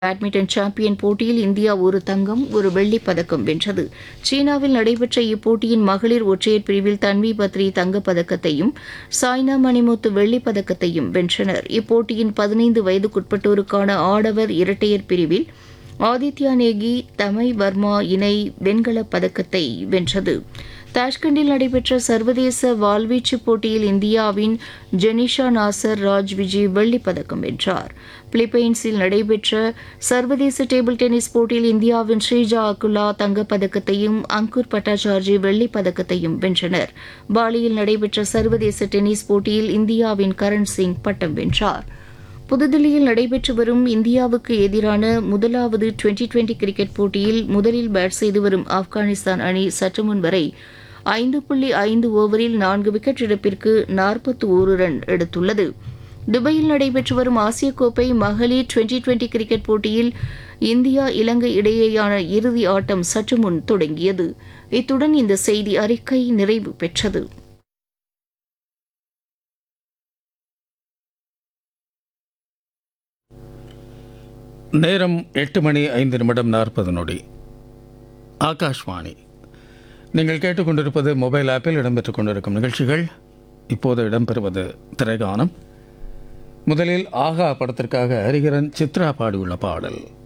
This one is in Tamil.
பேட்மிண்டன் சாம்பியன் போட்டியில் இந்தியா ஒரு தங்கம் ஒரு வெள்ளிப் பதக்கம் வென்றது சீனாவில் நடைபெற்ற இப்போட்டியின் மகளிர் ஒற்றையர் பிரிவில் தன்வி பத்ரி தங்கப் பதக்கத்தையும் சாய்னா மணிமுத்து வெள்ளிப் பதக்கத்தையும் வென்றனர் இப்போட்டியின் பதினைந்து வயதுக்குட்பட்டோருக்கான ஆடவர் இரட்டையர் பிரிவில் ஆதித்யா நேகி தமை வர்மா இணை வெண்கலப் பதக்கத்தை வென்றது தாஷ்கண்டில் நடைபெற்ற சர்வதேச வாள்வீச்சு போட்டியில் இந்தியாவின் ஜெனிஷா நாசர் ராஜ் விஜய் வெள்ளிப் பதக்கம் வென்றார் பிலிப்பைன்ஸில் நடைபெற்ற சர்வதேச டேபிள் டென்னிஸ் போட்டியில் இந்தியாவின் ஸ்ரீஜா அகுலா தங்கப் பதக்கத்தையும் அங்குர் பட்டாச்சார்ஜி வெள்ளிப் பதக்கத்தையும் வென்றனர் பாலியில் நடைபெற்ற சர்வதேச டென்னிஸ் போட்டியில் இந்தியாவின் கரண் சிங் பட்டம் வென்றார் புதுதில்லியில் நடைபெற்று வரும் இந்தியாவுக்கு எதிரான முதலாவது டுவெண்டி டுவெண்டி கிரிக்கெட் போட்டியில் முதலில் பேட் செய்து வரும் ஆப்கானிஸ்தான் அணி சற்று முன் வரை ஐந்து புள்ளி ஐந்து ஓவரில் நான்கு விக்கெட் இழப்பிற்கு நாற்பத்தி ஒரு ரன் எடுத்துள்ளது துபாயில் நடைபெற்று வரும் ஆசிய கோப்பை மகளிர் டுவெண்டி டுவெண்டி கிரிக்கெட் போட்டியில் இந்தியா இலங்கை இடையேயான இறுதி ஆட்டம் சற்று முன் தொடங்கியது இத்துடன் இந்த செய்தி அறிக்கை நிறைவு பெற்றது நேரம் எட்டு மணி ஐந்து நிமிடம் நாற்பது நொடி ஆகாஷ்வாணி நீங்கள் கேட்டுக்கொண்டிருப்பது மொபைல் ஆப்பில் இடம்பெற்றுக் கொண்டிருக்கும் நிகழ்ச்சிகள் இப்போது இடம்பெறுவது திரைகானம் முதலில் ஆகா படத்திற்காக ஹரிகரன் சித்ரா பாடியுள்ள பாடல்